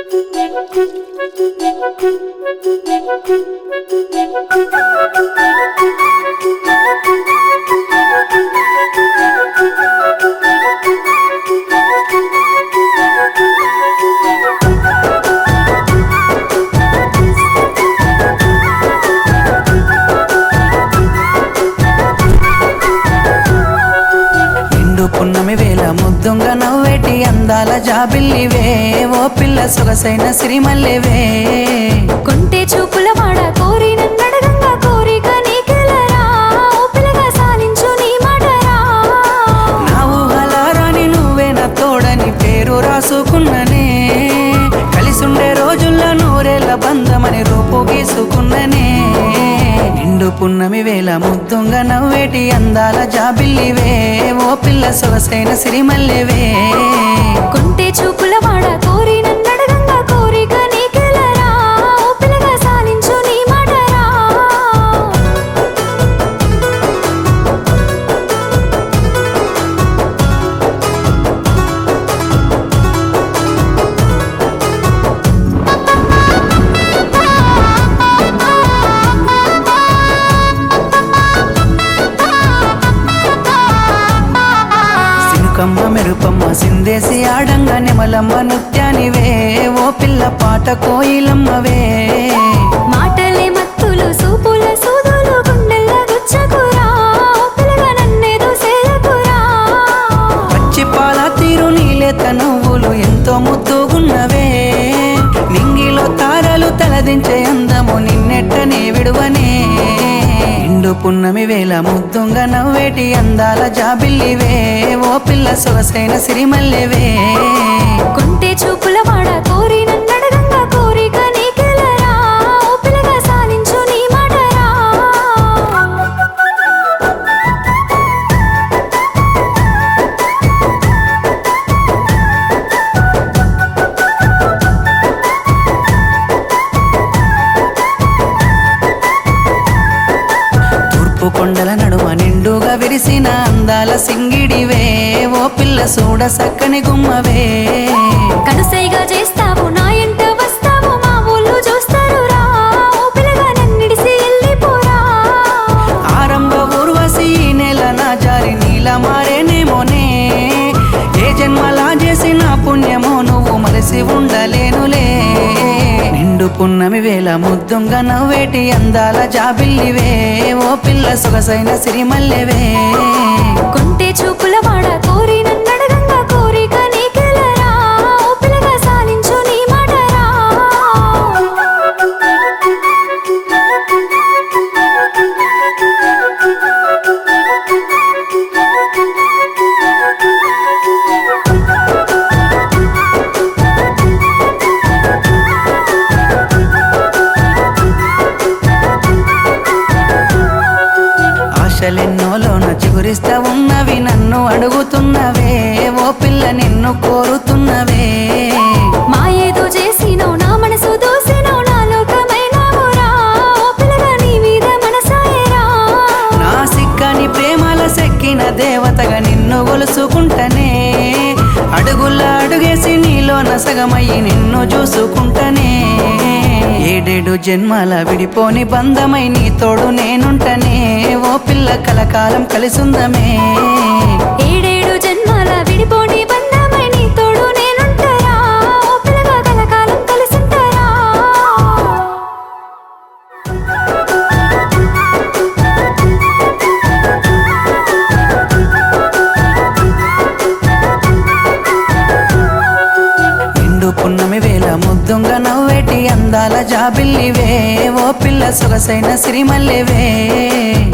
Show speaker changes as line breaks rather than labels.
నిండు పున్నమి వేల ముద్దుంగ నవ్వేటి అందాల జాబిల్లివే ఓ పిల్ల సొగసైన సిరిమల్లివే
కొంటే చూపుల వాడ కోరి నన్నడగంగా కోరిక నీకెలరా ఓ పిల్లగా సాలించు నీ మాటరా
నా ఊహలారాని నువ్వే నా తోడని పేరు రాసుకున్ననే కలిసుండే రోజుల్లో నూరేళ్ల బంధమని రూపు గీసుకున్ననే నిండు పున్నమి వేల ముద్దుంగ నవ్వేటి అందాల జాబిల్లివే ఓ పిల్ల సొగసైన సిరిమల్లివే
కొంటే చూపుల వాడ కోరి నన్నడగంగా కోరిక నీకెలరా ఓ పిల్లగా సాలించు నీ మాటరా
సినుకమ్మ మెరుపమ్మ సిందేసి ఆడంగ నెమలమ్మ నృత్యానివే ఓ పిల్ల పాట కోయిలమ్మవే
మాటలే మత్తులు సూపుల సూదులు గుండెల్ల గుచ్చకురా ఓ పిల్లగా నన్నేదో సేయకురా
పచ్చి పాల తీరు నీలేత నువ్వులు ఎంతో ముద్దుగున్నవే నింగిలో తారలు తలదించే అందము నిన్నెట్టనే విడువనే నిండు పున్నమి వేల ముద్దుంగ నవ్వేటి అందాల జాబిల్లివే ఓ పిల్ల సొగసైన సిరిమల్లెవే
కొంటే చూపుల వాడ కోరి నన్నడగంగా కోరిక నీకెలరా ఓ పిల్లగా సాలించు నీ మాటరా
తూర్పు కొండల నడుమ నిండుగా విరిసిన అందాల సింగిడివే ఓ పిల్ల సూడ సక్కని గుమ్మవే
కనుసైగా చేస్తావు నా ఎంట వస్తావు మా ఊళ్ళు చూస్తారు రా ఓ పిల్లగా నన్నిడిసి వెళ్ళిపోరా
ఆరంభ ఊర్వశి ఈ నెల నా జారి నీల మారేనేమోనే ఏ జన్మలా చేసిన పుణ్యమో నువ్వు మలసి ఉండలేనులే నిండు పున్నమి వేల ముద్దుంగ నవ్వేటి అందాల జాబిల్లివే ఓ పిల్ల సొగసైన సిరిమల్లెవే
కొంటే చూపుల వాడ కోరి నన్నడగంగా కోరిక నీకెలరా ఓ పిల్లగా సాలించు నీ మాటరా
ఆశలెన్నోలోన చిగురిస్తా ఉన్నవి నన్ను అడుగుతున్నవే ఓ పిల్ల నిన్ను కోరుతున్నవే
మా ఏదో చేసినావు నా మనసు దోసినావు నా లోకమైనావురా ఓ పిల్లగా నీ మీద మనసాయరా
నా సిక్కని ప్రేమల సెక్కిన దేవతగా నిన్ను గొలుసుకుంటనే అడుగుల అడుగేసి నీలో నసగమయ్యి నిన్ను చూసుకుంటనే ఏడేడు జన్మాల విడిపోని బంధమై నీ తోడు నేనుంటనే ఓ పిల్ల కలకాలం కలిసుందమే
ఏడేడు జన్మాల విడిపోని బంధమై నీ తోడు నేనుంటారా ఓ పిల్లగా కలకాలం కలిసుంటారా
నిండు పున్నమి వేల ముద్దుంగ నవ్వేటి అందాల జాబిల్లివే ఓ పిల్ల సొగసైన సిరిమల్లెవే